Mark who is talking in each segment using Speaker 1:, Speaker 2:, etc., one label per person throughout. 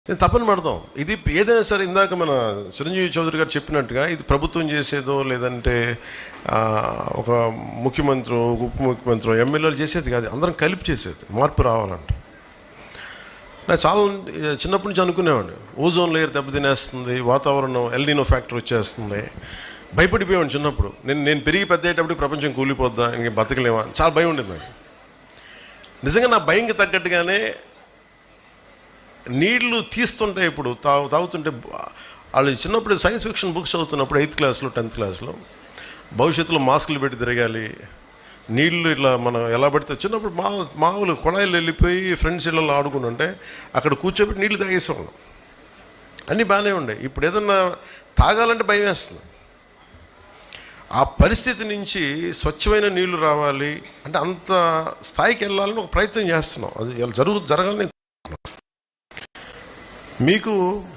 Speaker 1: నేను తప్పని పడతాం ఇది ఏదైనా సరే ఇందాక మన చిరంజీవి చౌదరి గారు చెప్పినట్టుగా ఇది ప్రభుత్వం చేసేదో లేదంటే ఆ, ఒక ముఖ్యమంత్రి ఉప ముఖ్యమంత్రి ఎమ్మెల్యేలు చేసేది కాదు అందరం కలిపి చేసేది మార్పు రావాలంటే నాకు చాలా చిన్నప్పటి నుంచి అనుకునేవాడిని ఓజోన్ లేయర్ దెబ్బతినేస్తుంది వాతావరణం ఎల్నినో ఫ్యాక్టర్ వచ్చేస్తుంది భయపడిపోయాను చిన్నప్పుడు నేను నేను పెరిగి పెద్దయ్యేటప్పుడు ప్రపంచం కూలిపోద్దా ఇంక బతకలేమా చాలా భయం ఉండేది నాకు నిజంగా నా భయంకి తగ్గట్టుగానే నీళ్లు తీస్తుంటే ఇప్పుడు తాగు తాగుతుంటే వాళ్ళు చిన్నప్పుడు సైన్స్ ఫిక్షన్ బుక్స్ చదువుతున్నప్పుడు ఎయిత్ క్లాస్లో టెన్త్ క్లాస్లో భవిష్యత్తులో మాస్కులు పెట్టి తిరగాలి నీళ్లు ఇట్లా మనం ఎలా పడితే చిన్నప్పుడు మా మామూలు కొళాయిలు వెళ్ళిపోయి ఫ్రెండ్స్ ఇళ్ళలో ఆడుకుంటుంటే అక్కడ కూర్చోబెట్టి నీళ్లు తాగేసేవాళ్ళం అన్నీ బాగానే ఉండే ఇప్పుడు ఏదన్నా తాగాలంటే భయం వేస్తుంది ఆ పరిస్థితి నుంచి స్వచ్ఛమైన నీళ్లు రావాలి అంటే అంత స్థాయికి వెళ్ళాలని ఒక ప్రయత్నం చేస్తున్నాం అది ఇలా జరుగు జరగాలని మీకు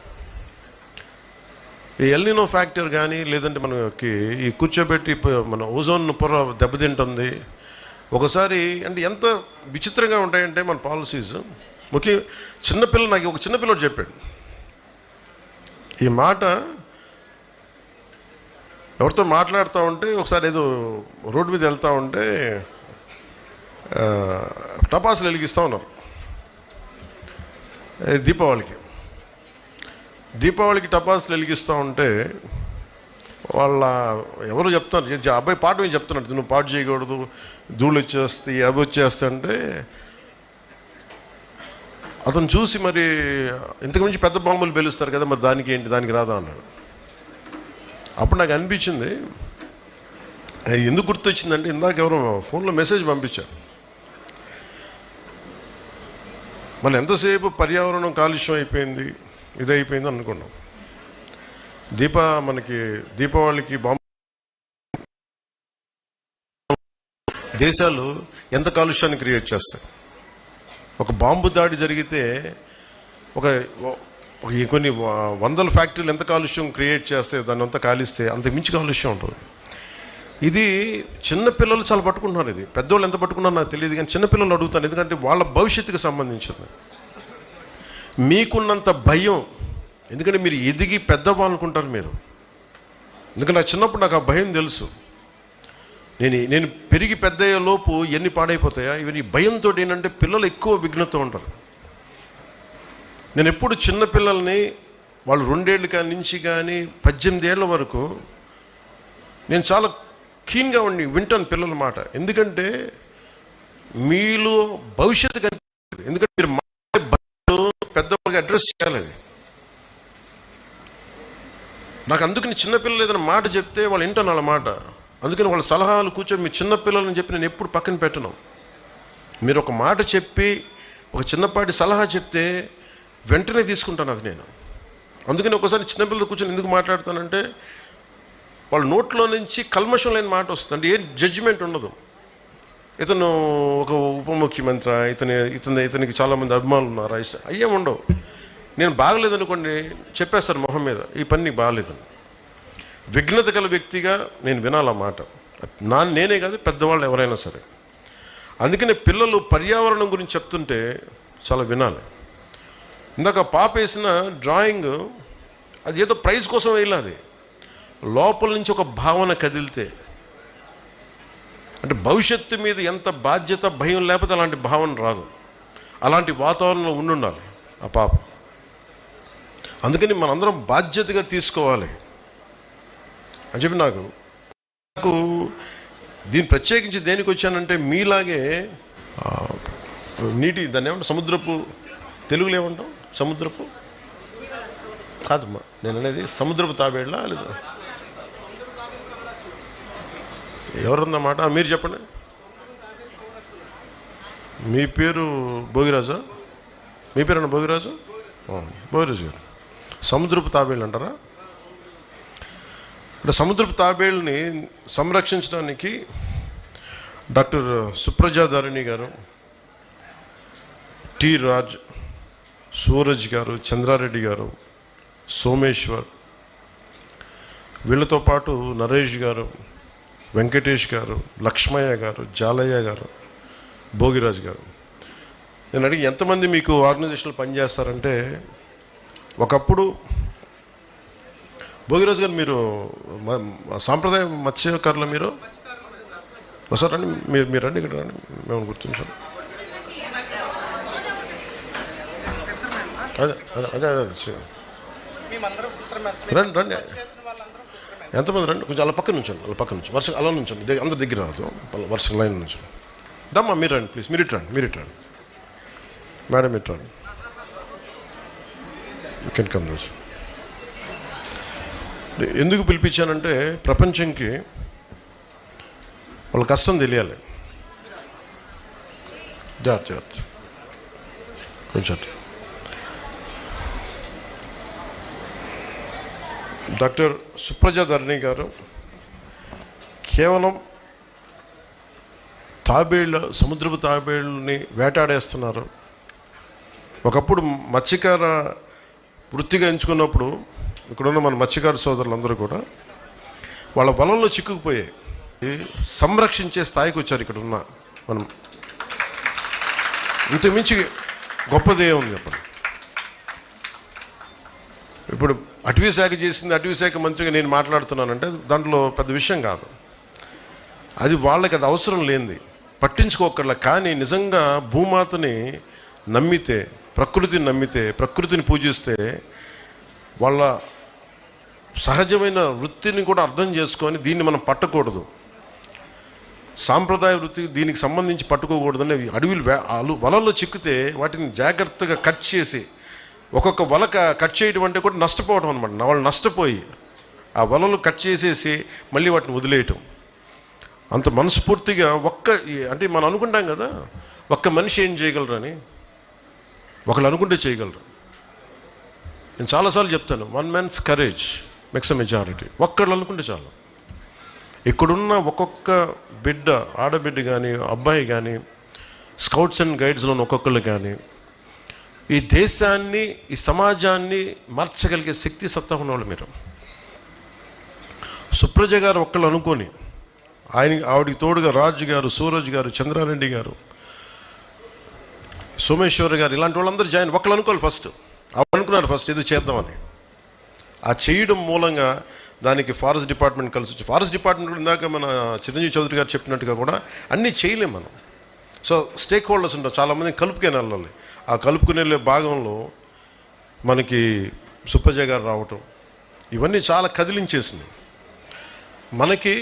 Speaker 1: ఈ ఎల్నినో ఫ్యాక్టర్ కానీ లేదంటే మనకి ఈ కూర్చోబెట్టి ప- మన ఓజోన్ పొర దెబ్బతింటుంది ఒకసారి అంటే ఎంత విచిత్రంగా ఉంటాయంటే మన పాలసీస్ ముఖ్య చిన్నపిల్ల నాకు ఒక చిన్నపిల్లడు చెప్పాడు ఈ మాట ఎవరితో మాట్లాడుతూ ఉంటే ఒకసారి ఏదో రోడ్డు మీద వెళ్తూ ఉంటే ఆ, టపాసులు వెలిగిస్తూ ఉన్నారు ఏ, దీపావళికి దీపావళికి టపాసులు వెలిగిస్తూ ఉంటే వాళ్ళ ఎవరు చెప్తారు "ఏ, ఆ అబ్బాయి పాట ఏం చెప్తున్నాడు నువ్వు పాట చేయకూడదు ధూళి వచ్చేస్తాయి అవి వచ్చేస్తాయంటే అతను చూసి మరి ఇంతకు మించి పెద్ద బాంబులు పేలుస్తారు కదా మరి దానికి ఏంటి దానికి రాదా అన్నాడు అప్పుడు నాకు అనిపించింది "ఏ, ఎందుకు గుర్తొచ్చిందంటే ఇందాక ఎవరో ఫోన్లో మెసేజ్ పంపించారు మనం ఎంతసేపు పర్యావరణం కాలుష్యం అయిపోయింది ఇది అయిపోయింది అనుకున్నాం దీప మనకి దీపావళికి బాంబు దేశాలు ఎంత కాలుష్యాన్ని క్రియేట్ చేస్తాయి ఒక బాంబు దాడి జరిగితే ఒక ఒక ఈ కొన్ని వ- వందల ఫ్యాక్టరీలు ఎంత కాలుష్యం క్రియేట్ చేస్తే దాన్ని అంతా కాలిస్తే అంత మించి కాలుష్యం ఉంటుంది ఇది చిన్నపిల్లలు చాలా పట్టుకుంటున్నారు ఇది పెద్దోళ్ళు ఎంత పట్టుకున్నారో నాకు తెలియదు కానీ చిన్నపిల్లలు అడుగుతాను ఎందుకంటే వాళ్ళ భవిష్యత్తుకు సంబంధించింది మీకున్నంత భయం ఎందుకంటే మీరు ఎదిగి పెద్దవాళ్ళు అనుకుంటారు మీరు ఎందుకంటే నాకు చిన్నప్పుడు నాకు ఆ భయం తెలుసు నేను నేను పెరిగి పెద్ద అయ్యే లోపు ఎన్ని పాడైపోతాయా ఇవన్నీ భయంతో ఏంటంటే పిల్లలు ఎక్కువ విఘ్నత ఉంటారు నేను ఎప్పుడు చిన్న పిల్లల్ని వాళ్ళు రెండేళ్ళు కాని నుంచి కానీ పద్దెనిమిది ఏళ్ళ వరకు నేను చాలా కీన్గా ఉండి వింటాను పిల్లల మాట ఎందుకంటే మీలో భవిష్యత్తు కనిపిస్తుంది ఎందుకంటే మీరు మాట్లాడే భయాలు పెద్దవాళ్ళకి అడ్రస్ చేయాలి అవి. నాకు అందుకని చిన్నపిల్లలు ఏదైనా మాట చెప్తే వాళ్ళు వింటాను వాళ్ళ మాట అందుకని వాళ్ళ సలహాలు కూర్చొని మీ చిన్నపిల్లలని చెప్పి నేను ఎప్పుడు పక్కన పెట్టను మీరు ఒక మాట చెప్పి ఒక చిన్నపాటి సలహా చెప్తే వెంటనే తీసుకుంటాను అది నేను అందుకని ఒకసారి చిన్నపిల్లలు కూర్చొని ఎందుకు మాట్లాడతానంటే వాళ్ళ నోట్లో నుంచి కల్మషం లేని మాట వస్తుంది అంటే ఏ జడ్జిమెంట్ ఉండదు ఇతను ఒక ఉప ముఖ్యమంత్రి ఇతని ఇతని ఇతనికి చాలామంది అభిమానులు ఉన్నారు అయ్యే ఉండవు నేను బాగలేదనుకోండి చెప్పేస్తారు మొహం మీద ఈ పని నీకు బాగలేదని విఘ్నత గల వ్యక్తిగా నేను వినాలి ఆ మాట నా నేనే కాదు పెద్దవాళ్ళు ఎవరైనా సరే అందుకనే పిల్లలు పర్యావరణం గురించి చెప్తుంటే చాలా వినాలి ఇందాక పాప వేసిన డ్రాయింగ్ అది ఏదో ప్రైజ్ కోసం వేయాలి లోపల నుంచి ఒక భావన కదిలితే అంటే భవిష్యత్తు మీద ఎంత బాధ్యత భయం లేకపోతే అలాంటి భావన రాదు అలాంటి వాతావరణంలో ఉండుండాలి ఆ పాప అందుకని మనందరం బాధ్యతగా తీసుకోవాలి అని చెప్పి నాకు నాకు దీన్ని ప్రత్యేకించి దేనికి వచ్చానంటే మీలాగే ఆ, నీటి దాన్ని ఏమంటాం సముద్రపు తెలుగులో ఏమంటాం సముద్రపు కాదమ్మా నేను అనేది సముద్రపు తాబేళ్ళ లేదా ఎవరుందన్నమాట ఆ, మీరు చెప్పండి మీ పేరు భోగిరాజా మీ పేరు భోగిరాజు ఆ, భోగిరాజు గారు సముద్రపు తాబేళ్ళు అంటారా ఇక్కడ సముద్రపు తాబేళ్ళని సంరక్షించడానికి డాక్టర్ సుప్రజా ధరణి గారు టి రాజ్ సూరజ్ గారు చంద్రారెడ్డి గారు సోమేశ్వర్ వీళ్ళతో పాటు నరేష్ గారు వెంకటేష్ గారు లక్ష్మయ్య గారు జాలయ్య గారు భోగిరాజు గారు నేను అడిగి ఎంతమంది మీకు ఆర్గనైజేషన్లో పనిచేస్తారంటే ఒకప్పుడు భోగిరాజు గారు మీరు మ- మ- సాంప్రదాయ మత్స్యకారులు మీరు ఒకసారి రండి మీరు మీరు రండి ఇక్కడ రండి మేము గుర్తించాం అదే అదే అదే అదే చే-
Speaker 2: మేమందరం ఫిషర్మెన్స్
Speaker 1: రండి రండి
Speaker 2: చేసిన వాళ్ళందరం ఫిషర్మెన్
Speaker 1: ఎంతమంది రండి కొంచెం అలా పక్కన నుంచండి అలా పక్కన నుంచి వరుస అలా నుంచండి దగ్గర అందరి దగ్గర రాదు అలా వరుస లైన్ నుంచి దమ్మా మీరు రండి ప్లీజ్ మీరు ఇటు రండి మీరు ఇటు రండి మేడం ఇటు రండి కెన్ కమ్ దోస్ ఎందుకు పిలిపించానంటే ప్రపంచంకి వాళ్ళ కష్టం తెలియాలి జాగ్రత్త జాగ్రత్త కొంచెం అటు. డాక్టర్ సుప్రజ ధరణి గారు కేవలం తాబేళ్ళ సముద్రపు తాబేళ్ళని వేటాడేస్తున్నారు ఒకప్పుడు మత్స్యకార వృత్తిగా ఎంచుకున్నప్పుడు ఇక్కడున్న మన మత్స్యకార సోదరులందరూ కూడా వాళ్ళ వలంలో చిక్కుకుపోయాయి సంరక్షించే స్థాయికి వచ్చారు ఇక్కడ ఉన్న మనం ఇంతకుమించి గొప్పదే ఉంది చెప్పండి ఇప్పుడు అటవీ శాఖ చేసింది అటవీ శాఖ మంత్రిగా నేను మాట్లాడుతున్నానంటే దాంట్లో పెద్ద విషయం కాదు అది వాళ్ళకి అది అవసరం లేనిది పట్టించుకోకర్లా కానీ నిజంగా భూమాతని నమ్మితే ప్రకృతిని నమ్మితే ప్రకృతిని పూజిస్తే వాళ్ళ సహజమైన వృత్తిని కూడా అర్థం చేసుకొని దీన్ని మనం పట్టకూడదు సాంప్రదాయ వృత్తి దీనికి సంబంధించి పట్టుకోకూడదని అడవిలు వే- అలు వలల్లో చిక్కితే వాటిని జాగ్రత్తగా కట్ చేసి ఒక్కొక్క వల క- కట్ చేయడం అంటే కూడా నష్టపోవడం అనమాట వాళ్ళు నష్టపోయి ఆ వలలు కట్ చేసేసి మళ్ళీ వాటిని వదిలేయటం అంత మనస్ఫూర్తిగా ఒక్క ఈ- అంటే మనం అనుకుంటాం కదా ఒక్క మనిషి ఏం చేయగలరని ఒకళ్ళు అనుకుంటే చేయగలరు నేను చాలాసార్లు చెప్తాను one man's courage makes a majority ఒక్కళ్ళు అనుకుంటే చాలు ఇక్కడున్న ఒక్కొక్క బిడ్డ ఆడబిడ్డ కానీ అబ్బాయి కానీ స్కౌట్స్ అండ్ గైడ్స్లో ఉన్న ఒక్కొక్కళ్ళు కానీ ఈ దేశాన్ని ఈ సమాజాన్ని మార్చగలిగే శక్తి సత్తా ఉన్నవాళ్ళు మీరు సుప్రజ గారు ఒక్కళ్ళు అనుకొని ఆయన ఆవిడికి తోడుగా రాజు గారు సూరజ్ గారు చంద్రారెడ్డి గారు సోమేశ్వర్ గారు ఇలాంటి వాళ్ళందరూ జాయిన్ ఒక్కళ్ళు అనుకోవాలి ఫస్ట్ అవి అనుకున్నారు ఫస్ట్ ఏదో చేద్దామని ఆ చేయడం మూలంగా దానికి ఫారెస్ట్ డిపార్ట్మెంట్ కలిసి వచ్చి ఫారెస్ట్ డిపార్ట్మెంట్ కూడా ఇందాక మన చిరంజీవి చౌదరి గారు చెప్పినట్టుగా కూడా అన్నీ చేయలేం మనం సో స్టేక్ హోల్డర్స్ ఉంటారు చాలామంది కలుపుకొని వెళ్ళాలి ఆ కలుపుకుని వెళ్ళే భాగంలో మనకి సుప్పజ గారు రావటం ఇవన్నీ చాలా కదిలించేసింది మనకి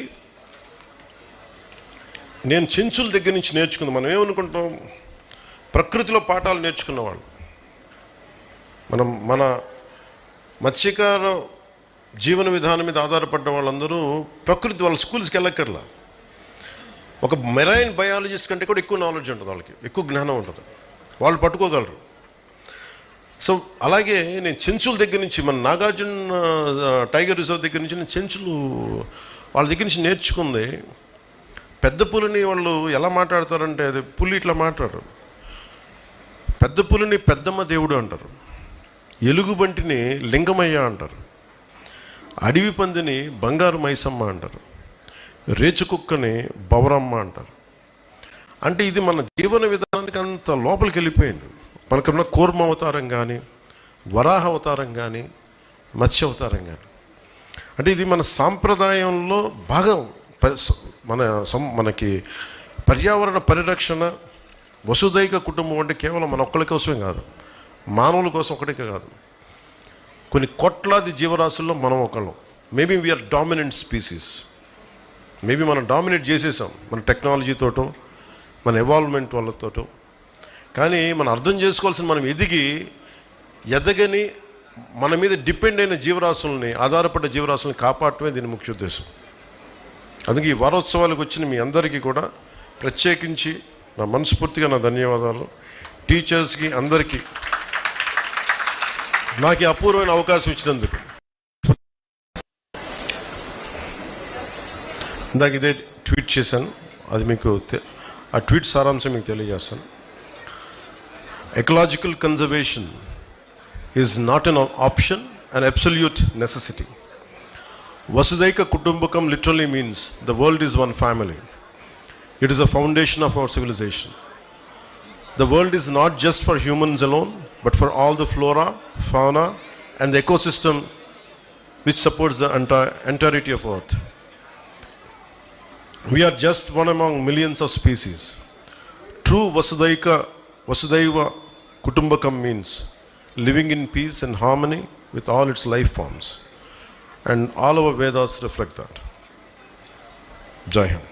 Speaker 1: నేను చెంచుల దగ్గర నుంచి నేర్చుకుంది మనం ఏమనుకుంటాం ప్రకృతిలో పాఠాలు నేర్చుకున్నవాళ్ళు మనం మన మత్స్యకార జీవన విధానం మీద ఆధారపడ్డ వాళ్ళందరూ ప్రకృతి వాళ్ళ స్కూల్స్కి వెళ్ళక్కర్లా ఒక మెరైన్ బయాలజిస్ట్ కంటే కూడా ఎక్కువ నాలెడ్జ్ ఉంటుంది వాళ్ళకి ఎక్కువ జ్ఞానం ఉంటుంది వాళ్ళు పట్టుకోగలరు సో అలాగే నేను చెంచుల దగ్గర నుంచి మన నాగార్జున ఆ, టైగర్ రిజర్వ్ దగ్గర నుంచి నేను చెంచులు వాళ్ళ దగ్గర నుంచి నేర్చుకుంది పెద్ద పులిని వాళ్ళు ఎలా మాట్లాడతారంటే అది పులి ఇట్లా మాట్లాడరు పెద్ద పులిని పెద్దమ్మ దేవుడు అంటారు ఎలుగుబంటిని లింగమయ్య అంటారు అడవి పందిని బంగారు మైసమ్మ అంటారు రేచు కుక్కని బవరమ్మ అంటారు అంటే ఇది మన జీవన విధానానికి అంత లోపలికి వెళ్ళిపోయింది మనకున్న కూర్మ అవతారం కానీ వరాహ అవతారం కానీ మత్స్య అవతారం కానీ అంటే ఇది మన సాంప్రదాయంలో భాగం పరి- స- మన సం మనకి పర్యావరణ పరిరక్షణ వసుదైక కుటుంబం అంటే కేవలం మన ఒక్కరి కోసమే కాదు మానవుల కోసం ఒకటికే కాదు కొన్ని కోట్లాది జీవరాశుల్లో మనం ఒకళ్ళం maybe we are dominant species maybe మనం డామినేట్ చేసేసాం మన టెక్నాలజీతోటో మన ఎవాల్వ్మెంట్ వాళ్ళతోటో కానీ మనం అర్థం చేసుకోవాల్సిన మనం ఎదిగి ఎదగని మన మీద డిపెండ్ అయిన జీవరాశుల్ని ఆధారపడ్డ జీవరాశుల్ని కాపాడటమే దీని ముఖ్య ఉద్దేశం అందుకే ఈ వారోత్సవాలకు వచ్చిన మీ అందరికీ కూడా ప్రత్యేకించి నా మనస్ఫూర్తిగా నా ధన్యవాదాలు టీచర్స్కి అందరికీ నాకు ఈ అపూర్వమైన అవకాశం ఇచ్చినందుకు ఇందాక ఇదే ట్వీట్ చేశాను అది మీకు తె- ఆ ట్వీట్ సారాంశం మీకు తెలియజేస్తాను ecological conservation is not an option and absolute necessity వసుదైక కుటుంబకం literally means the world is one family it is a foundation of our civilization The world is not just for humans alone, but for all the flora, fauna, and the ecosystem which supports the entire entirety of Earth. We are just one among millions of species. True Vasudaika, Vasudaiva Kutumbakam means living in peace and harmony with all its life forms. And all our Vedas reflect that. Jai Hind.